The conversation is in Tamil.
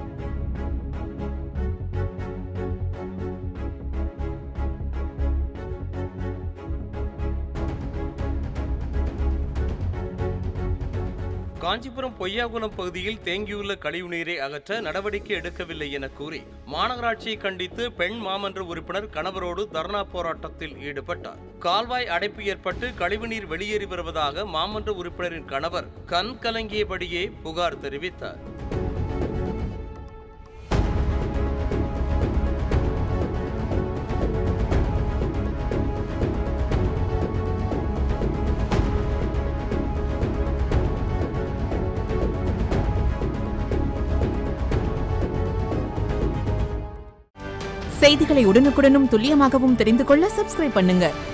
காஞ்சிபுரம் பொய்யாகுளம் பகுதியில் தேங்கியுள்ள கழிவுநீரை அகற்ற நடவடிக்கை எடுக்கவில்லை என கூறி மாநகராட்சியை கண்டித்து பெண் மாமன்ற உறுப்பினர் கணவரோடு தர்ணா போராட்டத்தில் ஈடுபட்டார் கால்வாய் அடைப்பு ஏற்பட்டு கழிவுநீர் வெளியேறி வருவதாக மாமன்ற உறுப்பினரின் கணவர் கண் கலங்கியபடியே புகார் தெரிவித்தார் செய்திகளை உடனுக்குடனும் துல்லியமாகவும் தெரிந்து கொள்ள சப்ஸ்கிரைப் பண்ணுங்க